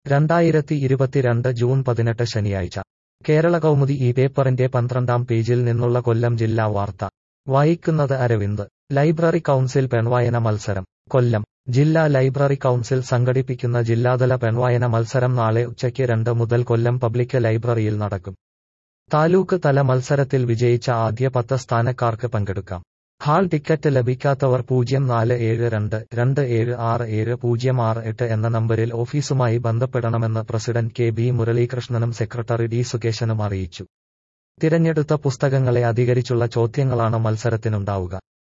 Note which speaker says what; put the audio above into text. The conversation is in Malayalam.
Speaker 1: രണ്ടായിരത്തി ഇരുപത്തിരണ്ട് ജൂൺ പതിനെട്ട് ശനിയാഴ്ച കേരള കൗമുദി ഈ പേപ്പറിന്റെ പന്ത്രണ്ടാം പേജിൽ നിന്നുള്ള കൊല്ലം ജില്ലാ വാർത്ത വായിക്കുന്നത് അരവിന്ദ് ലൈബ്രറി കൗൺസിൽ പെൺവായന മത്സരം കൊല്ലം ജില്ലാ ലൈബ്രറി കൗൺസിൽ സംഘടിപ്പിക്കുന്ന ജില്ലാതല പെൺവായന മത്സരം നാളെ ഉച്ചയ്ക്ക് രണ്ട് മുതൽ കൊല്ലം പബ്ലിക് ലൈബ്രറിയിൽ നടക്കും താലൂക്ക് തല മത്സരത്തിൽ വിജയിച്ച ആദ്യ പത്ത് സ്ഥാനക്കാർക്ക് പങ്കെടുക്കാം ഹാൾ ടിക്കറ്റ് ലഭിക്കാത്തവർ പൂജ്യം നാല് ഏഴ് രണ്ട് രണ്ട് ഏഴ് ആറ് ഏഴ് പൂജ്യം ആറ് എട്ട് എന്ന നമ്പരിൽ ഓഫീസുമായി ബന്ധപ്പെടണമെന്ന് പ്രസിഡന്റ് കെ ബി മുരളീകൃഷ്ണനും സെക്രട്ടറി ഡി സുകേശനും അറിയിച്ചു തിരഞ്ഞെടുത്ത പുസ്തകങ്ങളെ അധികരിച്ചുള്ള ചോദ്യങ്ങളാണ് മത്സരത്തിനുണ്ടാവുക